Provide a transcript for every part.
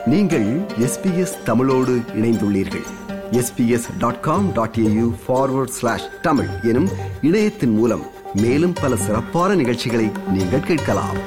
நீங்கள் எஸ்பிஎஸ் தமிழோடு இணைந்துள்ளீர்கள் SBS dot com dot AU forward slash Tamil எனும் இணையத்தின் மூலம் மேலும் பல சிறப்பான நிகழ்ச்சிகளை நீங்கள் கேட்கலாம்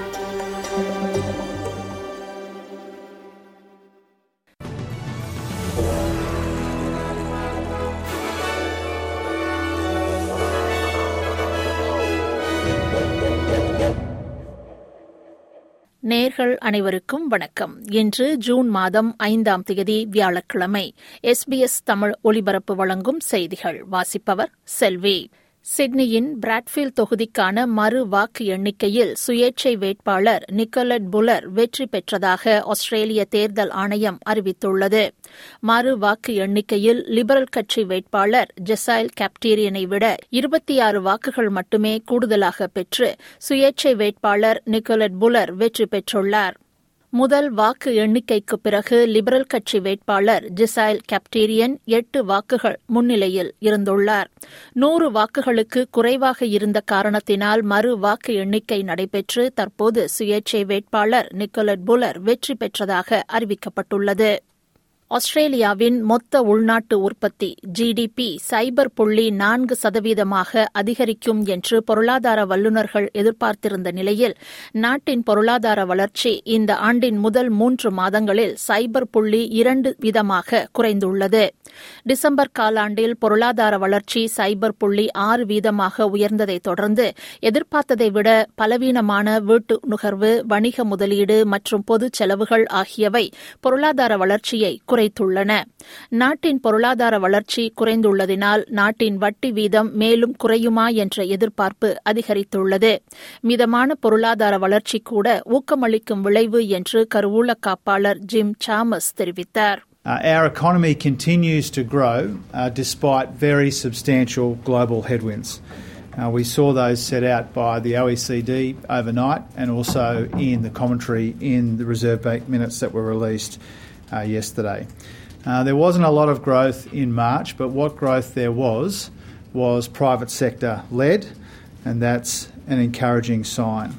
நேர்கள் அனைவருக்கும் வணக்கம் இன்று ஜூன் மாதம் ஐந்தாம் தேதி வியாழக்கிழமை எஸ்பிஎஸ் தமிழ் ஒலிபரப்பு வழங்கும் செய்திகள் வாசிப்பவர் செல்வி சிட்னியின் பிராட்ஃபீல்ட் தொகுதிக்கான மறு வாக்கு எண்ணிக்கையில் சுயேட்சை வேட்பாளர் நிக்கோலட் புலர் வெற்றி பெற்றதாக ஆஸ்திரேலிய தேர்தல் ஆணையம் அறிவித்துள்ளது மறு வாக்கு எண்ணிக்கையில் லிபரல் கட்சி வேட்பாளர் ஜெசைல் கேப்டீரியனை விட இருபத்தி ஆறு வாக்குகள் மட்டுமே கூடுதலாக பெற்று சுயேட்சை வேட்பாளர் நிக்கோலட் புலர் வெற்றி பெற்றுள்ளார் முதல் வாக்கு எண்ணிக்கைக்கு பிறகு லிபரல் கட்சி வேட்பாளர் ஜிசைல் கேப்டீரியன் எட்டு வாக்குகள் முன்னிலையில் இருந்துள்ளார் நூறு வாக்குகளுக்கு குறைவாக இருந்த காரணத்தினால் மறு வாக்கு எண்ணிக்கை நடைபெற்று தற்போது சுயேட்சை வேட்பாளர் நிக்கோலட் புலர் வெற்றி பெற்றதாக அறிவிக்கப்பட்டுள்ளது ஆஸ்திரேலியாவின் மொத்த உள்நாட்டு உற்பத்தி ஜிடிபி சைபர் புள்ளி நான்கு சதவீதமாக அதிகரிக்கும் என்று பொருளாதார வல்லுநர்கள் எதிர்பார்த்திருந்த நிலையில் நாட்டின் பொருளாதார வளர்ச்சி இந்த ஆண்டின் முதல் மூன்று மாதங்களில் சைபர் புள்ளி இரண்டு வீதமாக குறைந்துள்ளது டிசம்பர் காலாண்டில் பொருளாதார வளர்ச்சி சைபர் புள்ளி ஆறு வீதமாக உயர்ந்ததைத் தொடர்ந்து எதிர்பார்த்ததை விட பலவீனமான வீட்டு நுகர்வு வணிக முதலீடு மற்றும் பொது செலவுகள் ஆகியவை பொருளாதார வளர்ச்சியை குறைத்துள்ளன நாட்டின் பொருளாதார வளர்ச்சி குறைந்துள்ளதினால் நாட்டின் வட்டி வீதம் மேலும் குறையுமா என்ற எதிர்பார்ப்பு அதிகரித்துள்ளது மிதமான பொருளாதார வளர்ச்சி கூட ஊக்கமளிக்கும் விளைவு என்று கருவூல காப்பாளர் ஜிம் சாமஸ் தெரிவித்தார் Uh, our economy continues to grow uh, despite very substantial global headwinds. Uh, we saw those set out by the OECD overnight and also in the commentary in the Reserve Bank minutes that were released uh, yesterday. Uh, there wasn't a lot of growth in March, but what growth there was was private sector led, and that's an encouraging sign.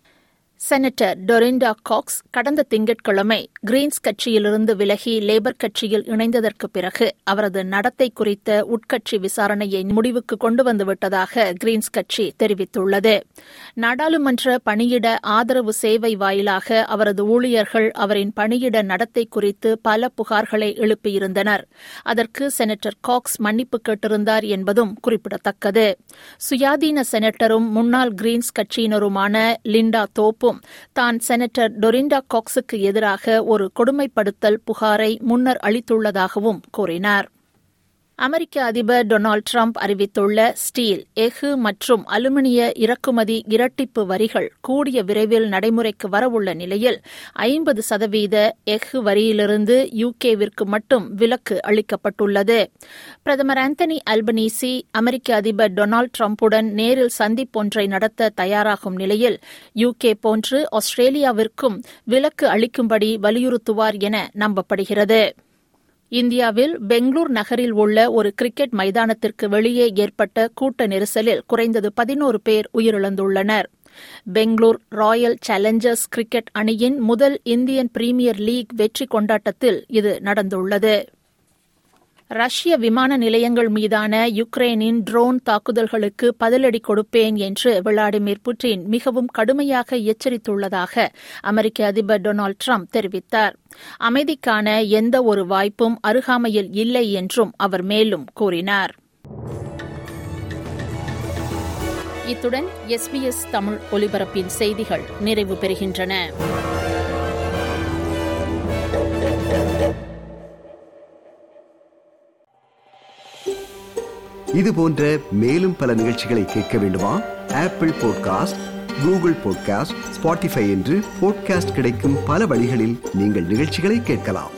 Senator Dorinda Cox கடந்த திங்கட்கிழமை Green's கட்சியிலிருந்து விலகி labour கட்சியில் இணைந்ததற்கு பிறகு அவரது நடத்தை குறித்த உட்கட்சி விசாரணையை முடிவுக்கு கொண்டு வந்துவிட்டதாக கிரீன்ஸ் கட்சி தெரிவித்துள்ளது நாடாளுமன்ற பணியிட ஆதரவு சேவை வாயிலாக அவரது ஊழியர்கள் அவரின் பணியிட நடத்தை குறித்து பல புகார்களை எழுப்பியிருந்தனர் அதற்கு செனட்டர் காக்ஸ் மன்னிப்பு கேட்டிருந்தார் என்பதும் குறிப்பிடத்தக்கது சுயாதீன செனட்டரும் முன்னாள் கிரீன்ஸ் கட்சியினருமான லிண்டா தோப்பும் தான் செனட்டர் டொரிண்டா காக்ஸுக்கு எதிராக ஒரு கொடுமைப்படுத்தல் புகாரை முன்னர் அளித்துள்ளதாகவும் கூறினார் அமெரிக்க அதிபர் டொனால்டு டிரம்ப் அறிவித்துள்ள ஸ்டீல் எஃகு மற்றும் அலுமினிய இறக்குமதி இரட்டிப்பு வரிகள் கூடிய விரைவில் நடைமுறைக்கு வரவுள்ள நிலையில் ஐம்பது சதவீத எஃகு வரியிலிருந்து யுகேவிற்கு மட்டும் விலக்கு அளிக்கப்பட்டுள்ளது பிரதமர் ஆந்தனி அல்பனீசி அமெரிக்க அதிபர் டொனால்டு டிரம்புடன் நேரில் சந்திப்பொன்றை நடத்த தயாராகும் நிலையில் யுகே போன்று ஆஸ்திரேலியாவிற்கும் விலக்கு அளிக்கும்படி வலியுறுத்துவார் என நம்பப்படுகிறது இந்தியாவில் பெங்களூர் நகரில் உள்ள ஒரு கிரிக்கெட் மைதானத்திற்கு வெளியே ஏற்பட்ட கூட்ட நெரிசலில் குறைந்தது பதினோரு பேர் உயிரிழந்துள்ளனர் பெங்களூர் ராயல் சேலஞ்சர்ஸ் கிரிக்கெட் அணியின் முதல் இந்தியன் பிரீமியர் லீக் வெற்றி கொண்டாட்டத்தில் இது நடந்துள்ளது ரஷ்ய விமான நிலையங்கள் மீதான யுக்ரைனின் ட்ரோன் தாக்குதல்களுக்கு பதிலடி கொடுப்பேன் என்று விளாடிமிர் புட்டின் மிகவும் கடுமையாக எச்சரித்துள்ளதாக அமெரிக்க அதிபர் டொனால்டு ட்ரம்ப் தெரிவித்தார் அமைதிக்கான எந்த ஒரு வாய்ப்பும் அருகாமையில் இல்லை என்றும் அவர் மேலும் கூறினார் இத்துடன் எஸ்பிஎஸ் தமிழ் ஒலிபரப்பின் செய்திகள் நிறைவு பெறுகின்றன இது போன்ற மேலும் பல நிகழ்ச்சிகளை கேட்க வேண்டுமா Apple podcast Google podcast Spotify என்று பாட்காஸ்ட் கிடைக்கும் பல வழிகளில் நீங்கள் நிகழ்ச்சிகளை கேட்கலாம்